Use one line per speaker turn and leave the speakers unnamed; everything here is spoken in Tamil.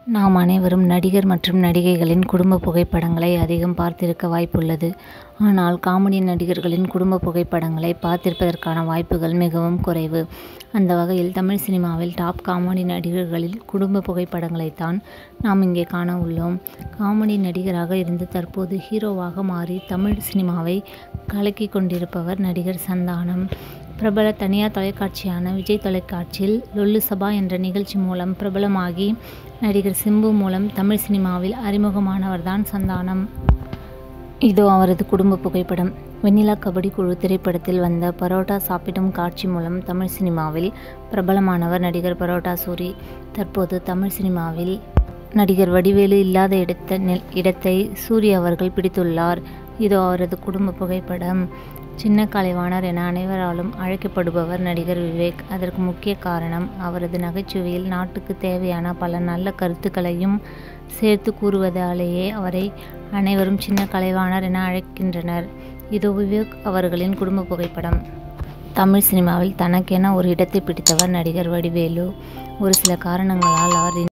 நாம் அனைவரும் நடிகர் மற்றும் நடிகைகளின் குடும்ப புகைப்படங்களை அதிகம் பார்த்திருக்க வாய்ப்புள்ளது. ஆனால் காமெடி நடிகர்களின் குடும்ப புகைப்படங்களை பார்த்திருப்பதற்கான வாய்ப்புகள் மிகவும் குறைவு. அந்த வகையில் தமிழ் சினிமாவில் டாப் காமெடி நடிகர்களின் குடும்ப புகைப்படங்களைத் தான் நாம் இங்கே காண உள்ளோம். காமெடி நடிகராக இருந்து தற்போது ஹீரோவாக மாறி தமிழ் சினிமாவை கலக்கிக் கொண்டிருப்பவர் நடிகர் சந்தானம். பிரபல தனியார் தொலைக்காட்சியான விஜய் தொலைக்காட்சியில் லொல்லு சபா என்ற நிகழ்ச்சி மூலம் பிரபலமாகி நடிகர் சிம்பு மூலம் தமிழ் சினிமாவில் அறிமுகமானவர் தான் சந்தானம். இதோ அவரது குடும்ப புகைப்படம். வெண்ணிலா கபடி குழு திரைப்படத்தில் வந்த பரோட்டா சாப்பிடும் காட்சி மூலம் தமிழ் சினிமாவில் பிரபலமானவர் நடிகர் பரோட்டா சூரி. தற்போது தமிழ் சினிமாவில் நடிகர் வடிவேலு இல்லாத இடத்தை சூரி அவர்கள் பிடித்துள்ளார். இதோ அவரது குடும்ப புகைப்படம். சின்ன கலைவாணர் என அனைவராலும் அழைக்கப்படுபவர் நடிகர் விவேக். அதற்கு முக்கிய காரணம் அவரது நகைச்சுவையில் நாட்டுக்கு தேவையான பல நல்ல கருத்துக்களையும் சேர்த்து கூறுவதாலேயே அவரை அனைவரும் சின்ன கலைவாணர் என அழைக்கின்றனர். இதோ விவேக் அவர்களின் குடும்ப புகைப்படம். தமிழ் சினிமாவில் தனக்கென ஒரு இடத்தை பிடித்தவர் நடிகர் வடிவேலு. ஒரு சில காரணங்களால் அவர்